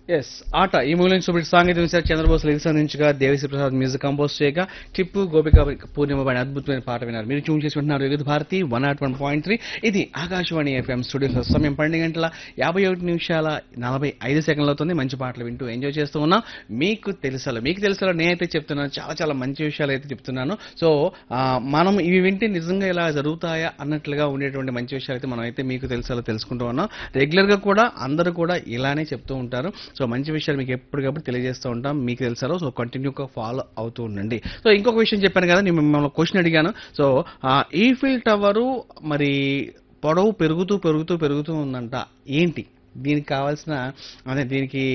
yes ఆట ఈ movie నుంచి సూపర్ సాంగీతం సార్ చంద్రబోస్ లిరిక్స్ అందించగా దేవిశ్రీ ప్రసాద్ మ్యూజిక్ కంపోజ్ చేయగా టిప్పు గోపిక పూర్ణిమ పైన అద్భుతమైన పాట విన్నారు మీరు చూన్ చేసి వింటున్నారు Vividh Bharati one nought one point three ఇది ఆకాశవాణి ఎఫ్ఎం స్టూడియో సమయం పన్నెండు గంటల యాభై ఒకటి నిమిషాల నలభై ఐదు సెకండ్లు అవుతుంది మంచి పాటలు వింటూ ఎంజాయ్ చేస్తూ ఉన్నాం మీకు తెలుసలో మీకు తెలుసలో నేనైతే చెప్తున్నాను చాలా చాలా మంచి విషయాలు అయితే చెప్తున్నాను సో ఆ, మనం ఇవి వింటే నిజంగా ఇలా జరుగుతాయా అన్నట్లుగా ఉండేటువంటి మంచి విషయాలు అయితే మనం అయితే మీకు తెలుసలో తెలుసుకుంటూ ఉన్నాం రెగ్యులర్ గా కూడా అందరూ కూడా ఇలానే చెప్తూ ఉంటారు సో మంచి విషయాలు మీకు ఎప్పటికప్పుడు తెలియజేస్తూ ఉంటాం మీకు తెలుసాలో సో కంటిన్యూగా ఫాలో అవుతూ ఉండండి సో ఇంకొక విషయం చెప్పాను కదా నేను మిమ్మల్ని క్వశ్చన్ అడిగాను సో ఈఫిల్ టవరు మరి పొడవు పెరుగుతూ పెరుగుతూ పెరుగుతూ ఉందంట ఏంటి దీనికి కావాల్సిన అదే దీనికి